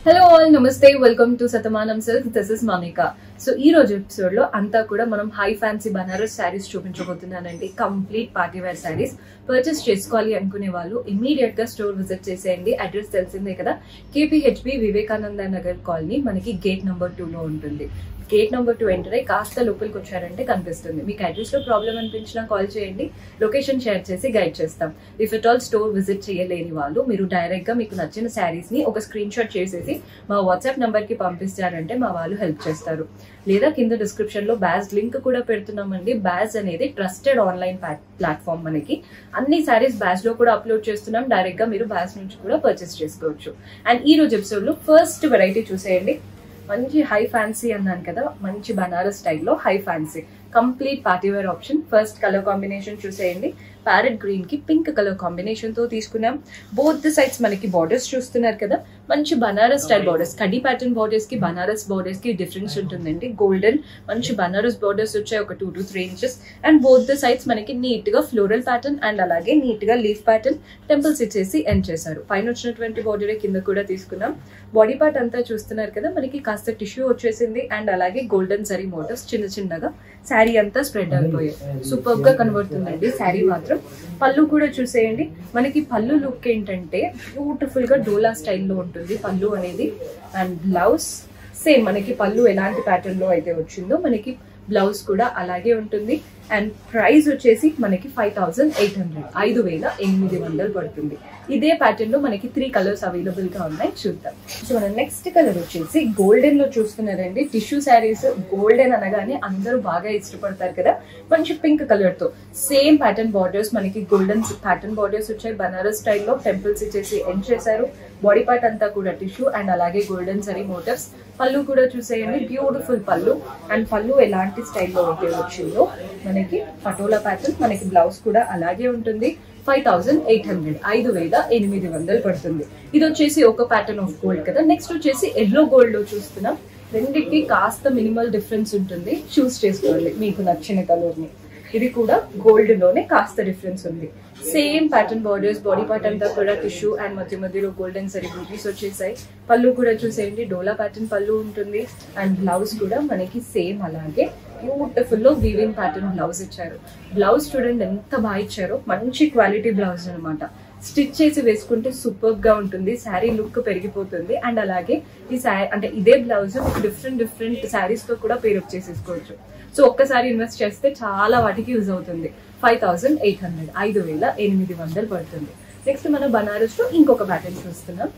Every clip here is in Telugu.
హలో ఆల్ నమస్తే welcome to Satamanam silk this is Manika so ఈ రోజు ఎపిసోడ్ లో అంతా కూడా మనం హై ఫ్యాన్సీ బనారస్ శారీస్ చూపించబోతున్నానండి complete party wear saris purchase చేసుకోవాలి అనుకునే వాళ్ళు ఇమీడియట్ గా స్టోర్ విజిట్ చేసేయండి అడ్రస్ తెలిసిందే కదా కేపీహెచ్బి వివేకానంద నగర్ కాలనీ మనకి గేట్ నెంబర్ టూ లో ఉంటుంది గేట్ నెంబర్ టూ ఎంటర్ అయ్యి కాస్త లోపలికి వచ్చారంటే కనిపిస్తుంది మీకు అడ్రస్ లో ప్రాబ్లం అనిపించినా కాల్ చేయండి లొకేషన్ షేర్ చేసి గైడ్ చేస్తాం if it all store visit చేయలేని వాళ్ళు మీరు డైరెక్ట్ గా మీకు నచ్చిన శారీస్ ని ఒక స్క్రీన్ షాట్ చేసేసి మా వాట్సాప్ నంబర్ కి పంపిస్తారంటే మా వాళ్ళు హెల్ప్ చేస్తారు లేదా కింద డిస్క్రిప్షన్ లో బ్యాజ్ లింక్ కూడా పెడుతున్నామండి బ్యాజ్ అనేది ట్రస్టెడ్ ఆన్లైన్ ప్లాట్ఫామ్ మనకి అన్ని శారీస్ బ్యాజ్ లో కూడా అప్లోడ్ చేస్తున్నాం డైరెక్ట్ గా మీరు బ్యాజ్ నుంచి కూడా పర్చేస్ చేసుకోవచ్చు అండ్ ఈ రోజు ఎపిసోడ్ లో ఫస్ట్ వెరైటీ చూసేయండి మంచి హై ఫ్యాన్సీ అన్నాను కదా మంచి బనారస్ స్టైల్లో high fancy complete party wear option first colour combination చూసేయండి ప్యారెట్ గ్రీన్ కి పింక్ కలర్ కాంబినేషన్ తో తీసుకున్నాం బోత్ ద సైడ్స్ మనకి బార్డర్స్ చూస్తున్నారు కదా మంచి బనారస్ స్టైల్ బార్డర్స్ కడి ప్యాటర్న్ బార్డర్స్ కి బనారస్ బార్డర్స్ కి డిఫరెన్స్ ఉంటుందండి గోల్డెన్ మంచి బనారస్ బార్డర్స్ వచ్చాయి ఒక two to three inches and both the sides మనకి నీట్ గా ఫ్లోరల్ ప్యాటర్న్ అండ్ అలాగే నీట్ గా లీఫ్ ప్యాటర్న్ టెంపుల్స్ ఇచ్చేసి ఎండ్ చేశారు పైన వచ్చినటువంటి బార్డర్ కింద కూడా తీసుకున్నాం బాడీ పార్ట్ అంతా చూస్తున్నారు కదా మనకి కాస్త టిష్యూ వచ్చేసింది అండ్ అలాగే గోల్డెన్ సరీ మోటివ్స్ చిన్న చిన్నగా శారీ అంతా స్ప్రెడ్ అయిపోయాయి సూపర్ గా కనబడుతుందండి శారీ మాత్రం పళ్ళు కూడా చూసేయండి మనకి పళ్ళు లుక్ ఏంటంటే బ్యూటిఫుల్ గా డోలా స్టైల్లో ఉంటుంది పళ్ళు అనేది అండ్ బ్లౌజ్ సేమ్ మనకి పళ్ళు ఎలాంటి ప్యాటర్న్ లో అయితే వచ్చిందో మనకి బ్లౌజ్ కూడా అలాగే ఉంటుంది అండ్ ప్రైస్ వచ్చేసి మనకి ఫైవ్ థౌసండ్ ఎయిట్ హండ్రెడ్ ఐదు వేల ఎనిమిది వందలు పడుతుంది ఇదే ప్యాటర్న్ లో మనకి త్రీ కలర్స్ అవైలబుల్ గా ఉన్నాయి చూద్దాం సో మన నెక్స్ట్ కలర్ వచ్చేసి గోల్డెన్ లో చూస్తున్నారండి టిష్యూ శారీస్ గోల్డెన్ అనగానే అందరూ బాగా ఇష్టపడతారు కదా మంచి పింక్ కలర్ తో సేమ్ ప్యాటర్న్ బార్డర్స్ మనకి గోల్డెన్ ప్యాటర్న్ బార్డర్స్ వచ్చాయి బనారస్ స్టైల్లో టెంపుల్స్ ఇచ్చేసి ఎండ్ చేశారు బాడీ పార్ట్ అంతా కూడా టిష్యూ అండ్ అలాగే గోల్డెన్ సరీ మోటివ్స్ పళ్ళు కూడా చూసేయండి బ్యూటిఫుల్ పళ్ళు అండ్ పళ్ళు ఎలాంటి స్టైల్లో అయితే వచ్చిందో మనకి పటోలా ప్యాటర్న్ మనకి బ్లౌజ్ కూడా అలాగే ఉంటుంది ఫైవ్ థౌసండ్ ఎయిట్ హండ్రెడ్ ఐదు వేల ఎనిమిది వందలు పడుతుంది ఇది వచ్చేసి ఒక ప్యాటర్న్ ఆఫ్ గోల్డ్ కదా నెక్స్ట్ వచ్చేసి ఎల్లో గోల్డ్ లో చూస్తున్నాం రెండింటికి కాస్త మినిమల్ డిఫరెన్స్ ఉంటుంది చూస్ చేసుకోవాలి మీకు నచ్చిన కలర్ ని ఇది కూడా గోల్డ్ లోనే కాస్త డిఫరెన్స్ ఉంది same pattern borders body part అంతా కూడా టిష్యూ అండ్ మధ్య మధ్యలో గోల్డెన్ సరీ బూటీస్ వచ్చేసాయి పళ్ళు కూడా చూసేయండి డోలా ప్యాటర్న్ పళ్ళు ఉంటుంది అండ్ బ్లౌజ్ కూడా మనకి సేమ్ అలాగే బ్యూటిఫుల్ లో వీవింగ్ ప్యాటర్న్ బ్లౌజ్ ఇచ్చారు బ్లౌజ్ చూడండి ఎంత బాగా ఇచ్చారో మంచి క్వాలిటీ బ్లౌజ్ అనమాట స్టిచ్ చేసి వేసుకుంటే సూపర్ గా ఉంటుంది శారీ లుక్ పెరిగిపోతుంది అండ్ అలాగే ఈ శారీ అంటే ఇదే బ్లౌజ్ డిఫరెంట్ డిఫరెంట్ శారీస్ తో కూడా పేరప్ చేసేసుకోవచ్చు సో ఒక్కసారి ఇన్వెస్ట్ చేస్తే చాలా వాటికి యూజ్ అవుతుంది ఫైవ్ థౌసండ్ ఎయిట్ హండ్రెడ్ ఐదు వేల ఎనిమిది వందలు పడుతుంది నెక్స్ట్ మనం బనారస్ లో ఇంకొక ప్యాటర్న్ చూస్తున్నాం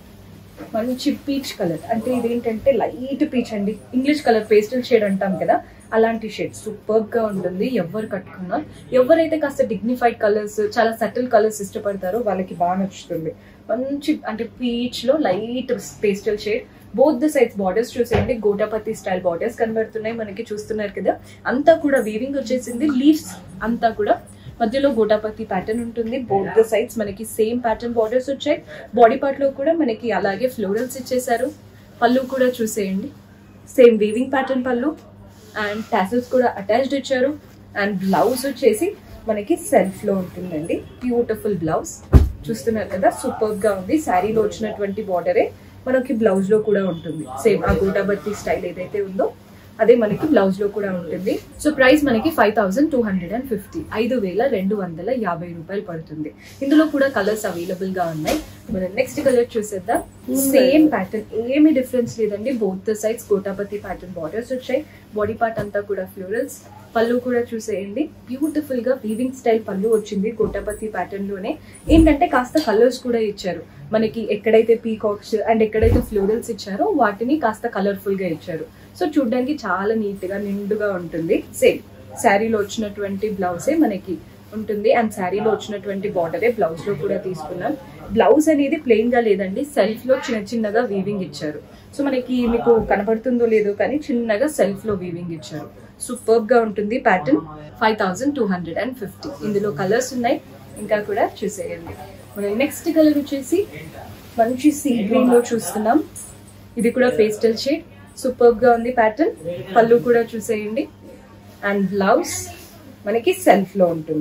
మంచి పీచ్ కలర్ అంటే ఇదేంటంటే లైట్ పీచ్ అండి ఇంగ్లీష్ కలర్ పేస్టల్ షేడ్ అంటాం కదా అలాంటి షేడ్ సూపర్ గా ఉంటుంది ఎవరు కట్టుకున్నా ఎవరైతే కాస్త డిగ్నిఫైడ్ కలర్స్ చాలా సటిల్ కలర్స్ ఇష్టపడతారో వాళ్ళకి బాగా నచ్చుతుంది మంచి అంటే పీచ్ లో light pastel shade both the sides borders చూసేయండి గోటాపతి స్టైల్ బార్డర్స్ కనబడుతున్నాయి మనకి చూస్తున్నారు కదా అంతా కూడా వీవింగ్ వచ్చేసింది లీవ్స్ అంతా కూడా మధ్యలో గోటాపతి ప్యాటర్న్ ఉంటుంది బోత్ ద సైడ్స్ మనకి సేమ్ ప్యాటర్న్ బార్డర్స్ వచ్చాయి బాడీ పార్ట్ లో కూడా మనకి అలాగే ఫ్లోరల్స్ ఇచ్చేసారు పళ్ళు కూడా చూసేయండి సేమ్ వీవింగ్ ప్యాటర్న్ పళ్ళు అండ్ టాసల్స్ కూడా అటాచ్డ్ ఇచ్చారు అండ్ బ్లౌజ్ వచ్చేసి మనకి సెల్ఫ్ లో ఉంటుందండి బ్యూటిఫుల్ బ్లౌజ్ చూస్తున్నారు కదా సూపర్ గా ఉంది శారీలో వచ్చినటువంటి బార్డరే మనకి బ్లౌజ్ లో కూడా ఉంటుంది సేమ్ ఆ గోటాబత్తి స్టైల్ ఏదైతే ఉందో అదే మనకి బ్లౌజ్ లో కూడా ఉంటుంది సో ప్రైస్ మనకి five thousand two hundred and fifty ఐదు వేల రెండు వందల యాభై రూపాయలు పడుతుంది ఇందులో కూడా కలర్స్ అవైలబుల్ గా ఉన్నాయి మనం నెక్స్ట్ కలర్ చూసేద్దాం సేమ్ ప్యాటర్న్ ఏమి డిఫరెన్స్ లేదండి both the sides gotapatti pattern borders వచ్చాయి బాడీ పార్ట్ అంతా కూడా ఫ్లోరల్స్ పళ్ళు కూడా చూసేయండి బ్యూటిఫుల్ గా వీవింగ్ స్టైల్ పళ్ళు వచ్చింది గోటాపతి ప్యాటర్న్ లోనే ఏంటంటే కాస్త కలర్స్ కూడా ఇచ్చారు మనకి ఎక్కడైతే పీకాక్స్ అండ్ ఎక్కడైతే ఫ్లోరల్స్ ఇచ్చారో వాటిని కాస్త కలర్ఫుల్ గా ఇచ్చారు సో చూడడానికి చాలా నీట్ గా నిండుగా ఉంటుంది సేమ్ శారీలో వచ్చినటువంటి బ్లౌజే మనకి ఉంటుంది అండ్ శారీలో వచ్చినటువంటి బార్డరే బ్లౌజ్ లో కూడా తీసుకున్నాం బ్లౌజ్ అనేది ప్లెయిన్ గా లేదండి సెల్ఫ్ లో చిన్న చిన్నగా వీవింగ్ ఇచ్చారు సో మనకి మీకు కనబడుతుందో లేదో కానీ చిన్నగా సెల్ఫ్ లో వీవింగ్ ఇచ్చారు సూపర్ గా ఉంటుంది pattern five thousand two hundred and fifty ఇందులో కలర్స్ ఉన్నాయి ఇంకా కూడా చూసేయండి మనం నెక్స్ట్ కలర్ వచ్చేసి మంచి సీ గ్రీన్ లో చూస్తున్నాం ఇది కూడా పేస్టల్ షేడ్ సూపర్ గా ఉంది ప్యాటర్న్ పళ్ళు కూడా చూసేయండి అండ్ బ్లౌజ్ మనకి సెల్ఫ్ లో ఉంటుంది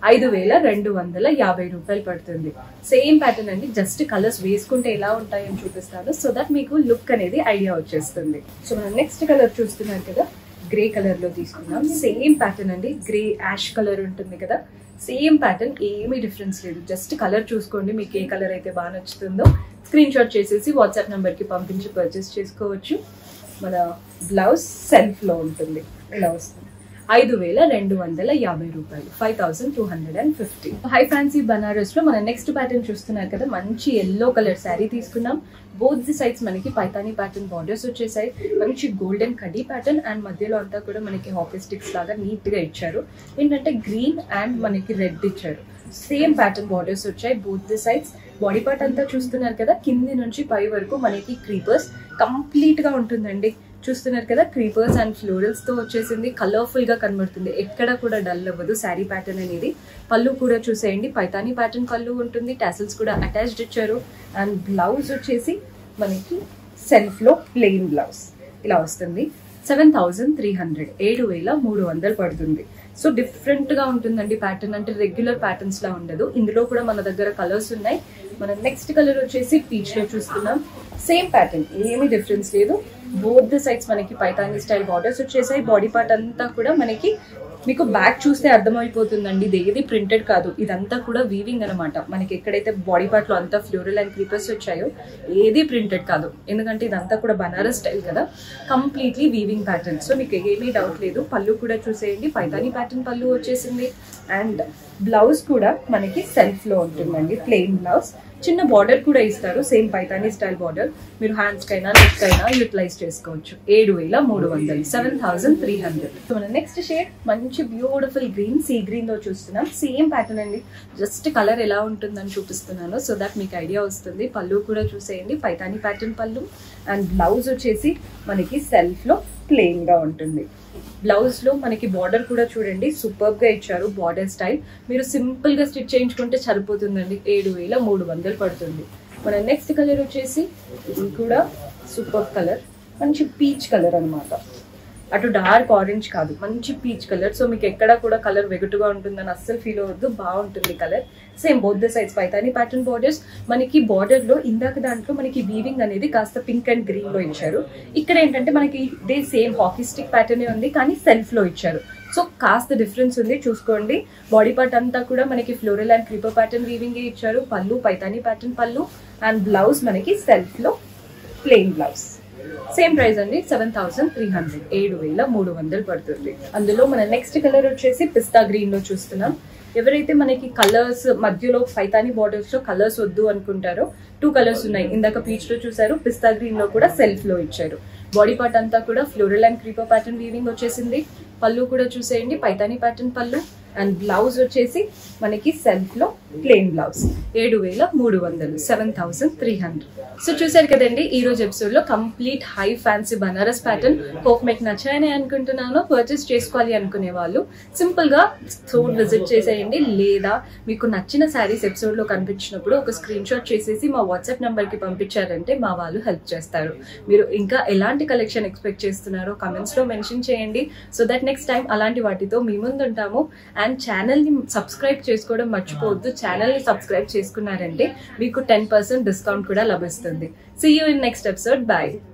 ఐదు వేల రెండు వందల యాభై రూపాయలు పడుతుంది సేమ్ ప్యాటర్న్ అండి జస్ట్ కలర్స్ వేసుకుంటే ఎలా ఉంటాయని చూపిస్తాను సో దట్ మీకు లుక్ అనేది ఐడియా వచ్చేస్తుంది సో మనం నెక్స్ట్ కలర్ చూస్తున్నారు కదా గ్రే కలర్ లో తీసుకున్నాం సేమ్ ప్యాటర్న్ అండి గ్రే యాష్ కలర్ ఉంటుంది కదా సేమ్ ప్యాటర్న్ ఏమీ డిఫరెన్స్ లేదు జస్ట్ కలర్ చూసుకోండి మీకు ఏ కలర్ అయితే బాగా నచ్చుతుందో స్క్రీన్ షాట్ చేసేసి వాట్సాప్ నెంబర్ కి పంపించి పర్చేస్ చేసుకోవచ్చు మన బ్లౌజ్ సెల్ఫ్ లో ఉంటుంది ఇలా వస్తుంది ఐదు వేల రెండు వందల యాభై రూపాయలు five thousand two hundred and fifty high fancy Banaras లో మన నెక్స్ట్ ప్యాటర్న్ చూస్తున్నారు కదా మంచి ఎల్లో కలర్ శారీ తీసుకున్నాం బోత్ ది సైడ్స్ మనకి పైతానీ ప్యాటర్న్ బార్డర్స్ వచ్చేసాయి మంచి గోల్డెన్ కడీ ప్యాటర్న్ అండ్ మధ్యలో అంతా కూడా మనకి హాకీ స్టిక్స్ లాగా నీట్ గా ఇచ్చారు ఏంటంటే గ్రీన్ అండ్ మనకి రెడ్ ఇచ్చారు సేమ్ ప్యాటర్న్ బార్డర్స్ వచ్చాయి both the sides body part అంతా చూస్తున్నారు కదా కింది నుంచి పై వరకు మనకి క్రీపర్స్ కంప్లీట్ గా ఉంటుందండి చూస్తున్నారు కదా క్రీపర్స్ అండ్ ఫ్లోరల్స్ తో వచ్చేసింది కలర్ఫుల్ గా కనబడుతుంది ఎక్కడ కూడా డల్ అవ్వదు శారీ ప్యాటర్న్ అనేది పళ్ళు కూడా చూసేయండి పైతానీ ప్యాటర్న్ పళ్ళు ఉంటుంది టాసిల్స్ కూడా అటాచ్డ్ ఇచ్చారు అండ్ బ్లౌజ్ వచ్చేసి మనకి సెల్ఫ్ లో ప్లెయిన్ బ్లౌజ్ ఇలా వస్తుంది సెవెన్ థౌజండ్ త్రీ హండ్రెడ్ ఏడు వేల మూడు వందలు పడుతుంది సో డిఫరెంట్ గా ఉంటుందండి ప్యాటర్న్ అంటే రెగ్యులర్ ప్యాటర్న్స్ లా ఉండదు ఇందులో కూడా మన దగ్గర కలర్స్ ఉన్నాయి మన నెక్స్ట్ కలర్ వచ్చేసి పీచ్ లో చూస్తున్నాం సేమ్ ప్యాటర్న్ ఏమీ డిఫరెన్స్ లేదు బోత్ ద సైడ్స్ మనకి పైతానీ స్టైల్ బార్డర్స్ వచ్చేసాయి బాడీ పార్ట్ అంతా కూడా మనకి మీకు బ్యాక్ చూస్తే అర్థమైపోతుందండి ఇది ఏది ప్రింటెడ్ కాదు ఇదంతా కూడా వీవింగ్ అనమాట మనకి ఎక్కడైతే బాడీ పార్ట్ లో అంతా ఫ్లోరల్ అండ్ క్రీపర్స్ వచ్చాయో ఏది ప్రింటెడ్ కాదు ఎందుకంటే ఇదంతా కూడా బనారస్ స్టైల్ కదా కంప్లీట్లీ వీవింగ్ ప్యాటర్న్ సో మీకు ఏమీ డౌట్ లేదు పళ్ళు కూడా చూసేయండి పైతానీ ప్యాటర్న్ పళ్ళు వచ్చేసింది అండ్ బ్లౌజ్ కూడా మనకి సెల్ఫ్ లో ఉంటుందండి ప్లెయిన్ బ్లౌజ్ చిన్న బార్డర్ కూడా ఇస్తారు సేమ్ పైతానీ స్టైల్ బార్డర్ మీరు హ్యాండ్స్ కైనా నెక్ కైనా యూటిలైజ్ చేసుకోవచ్చు ఏడు వేల మూడు వందలు seven thousand three hundred so మన నెక్స్ట్ షేడ్ మంచి బ్యూటిఫుల్ గ్రీన్ సీ గ్రీన్ లో చూస్తున్నాం సేమ్ ప్యాటర్న్ అండి జస్ట్ కలర్ ఎలా ఉంటుందని చూపిస్తున్నాను సో దట్ మీకు ఐడియా వస్తుంది పళ్ళు కూడా చూసేయండి పైతానీ ప్యాటర్న్ పళ్ళు అండ్ బ్లౌజ్ వచ్చేసి మనకి సెల్ఫ్ లో ప్లెయిన్ గా ఉంటుంది బ్లౌజ్ లో మనకి బార్డర్ కూడా చూడండి సూపర్ గా ఇచ్చారు బార్డర్ స్టైల్ మీరు సింపుల్ గా స్టిచ్ చేయించుకుంటే సరిపోతుందండి ఏడు వేల మూడు వందలు పడుతుంది మన నెక్స్ట్ కలర్ వచ్చేసి ఇది కూడా సూపర్ కలర్ మంచి పీచ్ కలర్ అన్నమాట అటు డార్క్ ఆరెంజ్ కాదు మంచి పీచ్ కలర్ సో మీకు ఎక్కడ కూడా కలర్ వెగటుగా ఉంటుందని అస్సలు ఫీల్ అవ్వద్దు బాగుంటుంది colour same both the sides Paithani pattern borders మనకి బార్డర్ లో ఇందాక దాంట్లో మనకి వీవింగ్ అనేది కాస్త పింక్ అండ్ గ్రీన్ లో ఇచ్చారు ఇక్కడ ఏంటంటే మనకి ఇదే సేమ్ హాకీ స్టిక్ ప్యాటర్న్ ఉంది కానీ సెల్ఫ్ లో ఇచ్చారు సో కాస్త డిఫరెన్స్ ఉంది చూసుకోండి బాడీ పార్ట్ అంతా కూడా మనకి floral and creeper pattern weaving ఇచ్చారు పళ్ళు పైతాని ప్యాటర్న్ పళ్ళు అండ్ బ్లౌజ్ మనకి సెల్ఫ్ లో ప్లెయిన్ బ్లౌజ్ సేమ్ ప్రైస్ అండి సెవెన్ థౌసండ్ త్రీ హండ్రెడ్ ఏడు వేల మూడు వందలు పడుతుంది అందులో మన నెక్స్ట్ కలర్ వచ్చేసి పిస్తా గ్రీన్ లో చూస్తున్నాం ఎవరైతే మనకి కలర్స్ మధ్యలో పైతాని బార్డర్స్ లో కలర్స్ వద్దు అనుకుంటారో టూ కలర్స్ ఉన్నాయి ఇందాక పీచ్ లో చూసారు పిస్తా గ్రీన్ లో కూడా సెల్ఫ్ లో ఇచ్చారు బాడీ పార్ట్ అంతా కూడా floral and creeper pattern weaving వచ్చేసింది పళ్ళు కూడా చూసేయండి పైతాని ప్యాటర్న్ పళ్ళు అండ్ బ్లౌజ్ వచ్చేసి మనకి సెల్ఫ్ లో ప్లెయిన్ బ్లౌజ్ ఏడు వేల మూడు వందలు seven thousand three hundred so చూసారు కదండి ఈ రోజు ఎపిసోడ్ లో complete high fancy Banaras pattern hope మీకు నచ్చాయని అనుకుంటున్నాను పర్చేస్ చేసుకోవాలి అనుకునే వాళ్ళు సింపుల్ గా స్టోర్ విజిట్ చేసేయండి లేదా మీకు నచ్చిన శారీస్ ఎపిసోడ్ లో కనిపించినప్పుడు ఒక స్క్రీన్ షాట్ చేసేసి మా వాట్సాప్ నంబర్ కి పంపించారంటే మా వాళ్ళు హెల్ప్ చేస్తారు మీరు ఇంకా ఎలాంటి కలెక్షన్ ఎక్స్పెక్ట్ చేస్తున్నారో కమెంట్స్ లో మెన్షన్ చేయండి సో దట్ నెక్స్ట్ టైం అలాంటి వాటితో మీ ముందు ఉంటాము అండ్ ఛానల్ ని సబ్స్క్రైబ్ చేసుకోవడం మర్చిపోవద్దు ఛానల్ ని సబ్స్క్రైబ్ చేసుకున్నారంటే మీకు టెన్ పర్సెంట్ డిస్కౌంట్ కూడా లభిస్తుంది see you in next episode bye